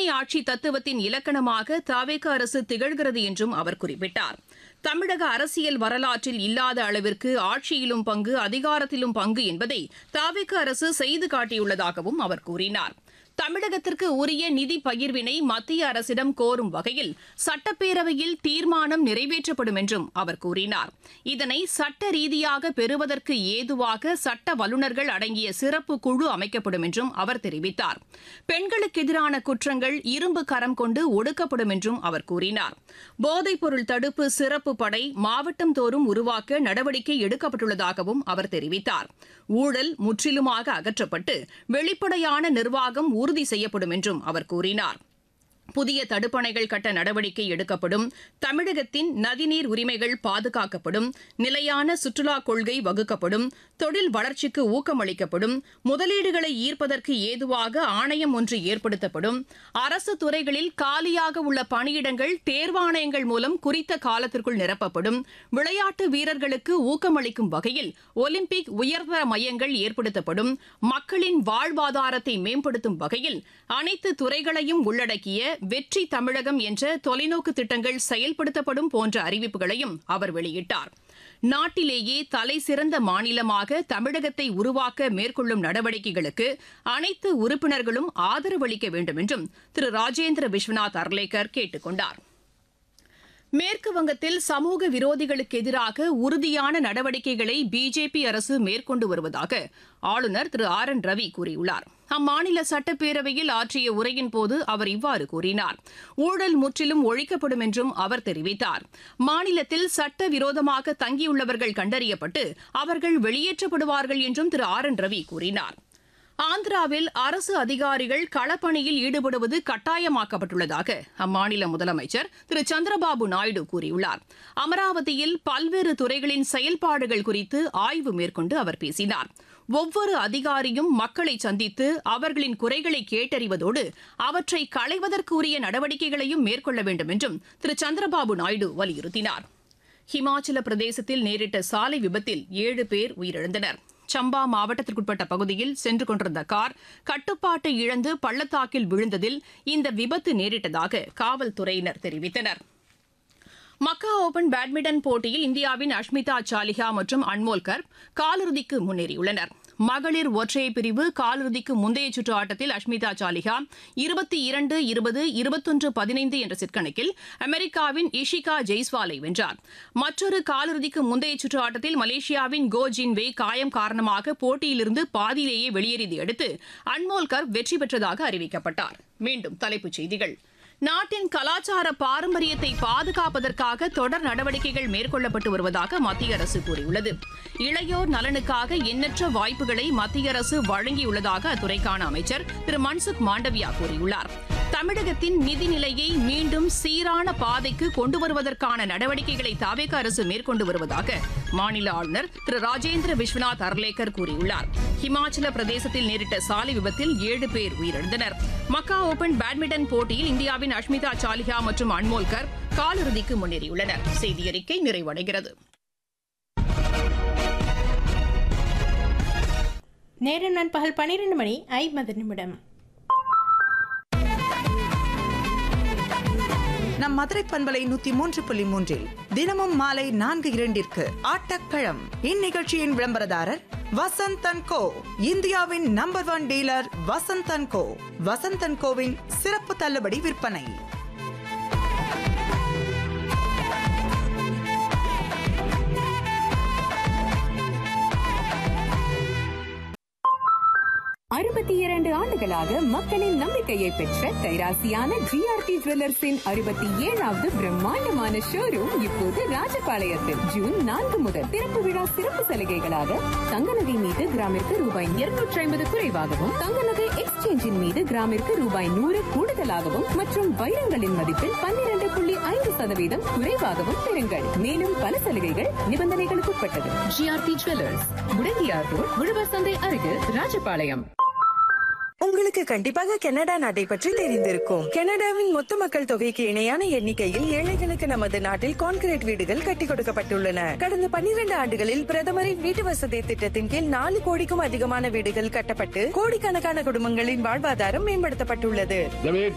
ஆட்சி தத்துவத்தின் இலக்கணமாக தாவேக அரசு திகழ்கிறது என்றும் அவர் குறிப்பிட்டார் தமிழக அரசியல் வரலாற்றில் இல்லாத அளவிற்கு ஆட்சியிலும் பங்கு அதிகாரத்திலும் பங்கு என்பதை தாவேக அரசு செய்து காட்டியுள்ளதாகவும் அவர் கூறினார் தமிழகத்திற்கு உரிய நிதி பகிர்வினை மத்திய அரசிடம் கோரும் வகையில் சட்டப்பேரவையில் தீர்மானம் நிறைவேற்றப்படும் என்றும் அவர் கூறினார் இதனை சட்ட ரீதியாக பெறுவதற்கு ஏதுவாக சட்ட வல்லுநர்கள் அடங்கிய சிறப்பு குழு அமைக்கப்படும் என்றும் அவர் தெரிவித்தார் பெண்களுக்கு எதிரான குற்றங்கள் இரும்பு கரம் கொண்டு ஒடுக்கப்படும் என்றும் அவர் கூறினார் போதைப்பொருள் தடுப்பு சிறப்பு படை மாவட்டம் தோறும் உருவாக்க நடவடிக்கை எடுக்கப்பட்டுள்ளதாகவும் அவர் தெரிவித்தார் ஊழல் முற்றிலுமாக அகற்றப்பட்டு வெளிப்படையான நிர்வாகம் உறுதி செய்யப்படும் என்றும் அவர் கூறினார் புதிய தடுப்பணைகள் கட்ட நடவடிக்கை எடுக்கப்படும் தமிழகத்தின் நதிநீர் உரிமைகள் பாதுகாக்கப்படும் நிலையான சுற்றுலா கொள்கை வகுக்கப்படும் தொழில் வளர்ச்சிக்கு ஊக்கமளிக்கப்படும் முதலீடுகளை ஈர்ப்பதற்கு ஏதுவாக ஆணையம் ஒன்று ஏற்படுத்தப்படும் அரசு துறைகளில் காலியாக உள்ள பணியிடங்கள் தேர்வாணையங்கள் மூலம் குறித்த காலத்திற்குள் நிரப்பப்படும் விளையாட்டு வீரர்களுக்கு ஊக்கமளிக்கும் வகையில் ஒலிம்பிக் உயர்தர மையங்கள் ஏற்படுத்தப்படும் மக்களின் வாழ்வாதாரத்தை மேம்படுத்தும் வகையில் அனைத்து துறைகளையும் உள்ளடக்கிய வெற்றி தமிழகம் என்ற தொலைநோக்கு திட்டங்கள் செயல்படுத்தப்படும் போன்ற அறிவிப்புகளையும் அவர் வெளியிட்டார் நாட்டிலேயே தலை சிறந்த மாநிலமாக தமிழகத்தை உருவாக்க மேற்கொள்ளும் நடவடிக்கைகளுக்கு அனைத்து உறுப்பினர்களும் ஆதரவளிக்க வேண்டும் என்றும் திரு ராஜேந்திர விஸ்வநாத் அர்லேக்கர் கேட்டுக் கொண்டார் மேற்கு வங்கத்தில் சமூக விரோதிகளுக்கு எதிராக உறுதியான நடவடிக்கைகளை பிஜேபி அரசு மேற்கொண்டு வருவதாக ஆளுநர் திரு ஆர் என் ரவி கூறியுள்ளார் அம்மாநில சட்டப்பேரவையில் ஆற்றிய உரையின் போது அவர் இவ்வாறு கூறினார் ஊழல் முற்றிலும் ஒழிக்கப்படும் என்றும் அவர் தெரிவித்தார் மாநிலத்தில் சட்டவிரோதமாக தங்கியுள்ளவர்கள் கண்டறியப்பட்டு அவர்கள் வெளியேற்றப்படுவார்கள் என்றும் திரு ஆர் என் ரவி கூறினார் ஆந்திராவில் அரசு அதிகாரிகள் களப்பணியில் ஈடுபடுவது கட்டாயமாக்கப்பட்டுள்ளதாக அம்மாநில முதலமைச்சர் திரு சந்திரபாபு நாயுடு கூறியுள்ளார் அமராவதியில் பல்வேறு துறைகளின் செயல்பாடுகள் குறித்து ஆய்வு மேற்கொண்டு அவர் பேசினார் ஒவ்வொரு அதிகாரியும் மக்களை சந்தித்து அவர்களின் குறைகளை கேட்டறிவதோடு அவற்றை களைவதற்குரிய நடவடிக்கைகளையும் மேற்கொள்ள வேண்டும் என்றும் திரு சந்திரபாபு நாயுடு வலியுறுத்தினார் ஹிமாச்சல பிரதேசத்தில் நேரிட்ட சாலை விபத்தில் ஏழு பேர் உயிரிழந்தனர் சம்பா மாவட்டத்திற்குட்பட்ட பகுதியில் சென்று கொண்டிருந்த கார் கட்டுப்பாட்டை இழந்து பள்ளத்தாக்கில் விழுந்ததில் இந்த விபத்து நேரிட்டதாக காவல்துறையினர் தெரிவித்தனர் மக்கா ஓபன் பேட்மிண்டன் போட்டியில் இந்தியாவின் அஷ்மிதா சாலிஹா மற்றும் அன்மோல் கர்ப் காலிறுதிக்கு முன்னேறியுள்ளனர் மகளிர் ஒற்றையர் பிரிவு காலிறுதிக்கு முந்தைய சுற்று ஆட்டத்தில் அஷ்மிதா சாலிஹா இருபத்தி இரண்டு இருபது இருபத்தொன்று பதினைந்து என்ற செட் கணக்கில் அமெரிக்காவின் இஷிகா ஜெய்ஸ்வாலை வென்றார் மற்றொரு காலிறுதிக்கு முந்தைய சுற்று ஆட்டத்தில் மலேசியாவின் கோ ஜின்வே காயம் காரணமாக போட்டியிலிருந்து பாதியிலேயே வெளியேறியதை அடுத்து அன்மோல் கர்ப் வெற்றி பெற்றதாக அறிவிக்கப்பட்டார் மீண்டும் தலைப்புச் செய்திகள் நாட்டின் கலாச்சார பாரம்பரியத்தை பாதுகாப்பதற்காக தொடர் நடவடிக்கைகள் மேற்கொள்ளப்பட்டு வருவதாக மத்திய அரசு கூறியுள்ளது இளையோர் நலனுக்காக எண்ணற்ற வாய்ப்புகளை மத்திய அரசு வழங்கியுள்ளதாக அத்துறைக்கான அமைச்சர் திரு மன்சுக் மாண்டவியா கூறியுள்ளார் தமிழகத்தின் நிதிநிலையை மீண்டும் சீரான பாதைக்கு கொண்டு வருவதற்கான நடவடிக்கைகளை தாவேக அரசு மேற்கொண்டு வருவதாக மாநில ஆளுநர் திரு ராஜேந்திர விஸ்வநாத் அர்லேக்கர் கூறியுள்ளார் ஹிமாச்சல பிரதேசத்தில் நேரிட்ட சாலை விபத்தில் ஏழு பேர் உயிரிழந்தனர் மக்கா ஓபன் பேட்மிண்டன் போட்டியில் இந்தியாவின் அஷ்மிதா சாலிஹா மற்றும் அன்மோல்கர் காலிறுதிக்கு முன்னேறியுள்ளனர் செய்தியறிக்கை நிறைவடைகிறது நேரம் நண்பகல் பன்னிரண்டு மணி ஐம்பது நிமிடம் நம் மதுரை பண்பலை நூத்தி மூன்று புள்ளி மூன்றில் தினமும் மாலை நான்கு இரண்டிற்கு ஆட்டக்களம் இந்நிகழ்ச்சியின் விளம்பரதாரர் வசந்தன் கோ இந்தியாவின் number one dealer Vasanthan co Vasanthan கோவின் சிறப்பு தள்ளுபடி விற்பனை அறுபத்தி இரண்டு ஆண்டுகளாக மக்களின் நம்பிக்கையை பெற்ற கைராசியான ஜிஆர்டி ஜுவல்லர்ஸின் அறுபத்தி ஏழாவது பிரம்மாண்டமான ஷோரூம் இப்போது ராஜபாளையத்தில் ஜூன் நான்கு முதல் திறப்பு விழா சிறப்பு சலுகைகளாக தங்க நகை மீது கிராமிற்கு ரூபாய் இருநூற்றி ஐம்பது குறைவாகவும் தங்க நகை எக்ஸ்சேஞ்சின் மீது கிராமிற்கு ரூபாய் நூறு கூடுதலாகவும் மற்றும் வைரங்களின் மதிப்பில் பன்னிரண்டு புள்ளி ஐந்து சதவீதம் குறைவாகவும் பெறுங்கள் மேலும் பல சலுகைகள் நிபந்தனைகளுக்கு உட்பட்டது ஜிஆர்டி ஜுவல்லர்ஸ் முடங்கியார் ரோட் உழவர் சந்தை அருகில் ராஜபாளையம் உங்களுக்கு கண்டிப்பாக கனடா நாட்டை பற்றி தெரிந்திருக்கும் கனடாவின் மொத்த மக்கள் தொகைக்கு இணையான எண்ணிக்கையில் ஏழைகளுக்கு நமது நாட்டில் கான்கிரீட் வீடுகள் கட்டி கொடுக்கப்பட்டுள்ளன கடந்த பன்னிரண்டு ஆண்டுகளில் பிரதமரின் வீட்டு வசதி திட்டத்தின் கீழ் நாலு கோடிக்கும் அதிகமான வீடுகள் கட்டப்பட்டு கோடிக்கணக்கான குடும்பங்களின் வாழ்வாதாரம் மேம்படுத்தப்பட்டுள்ளது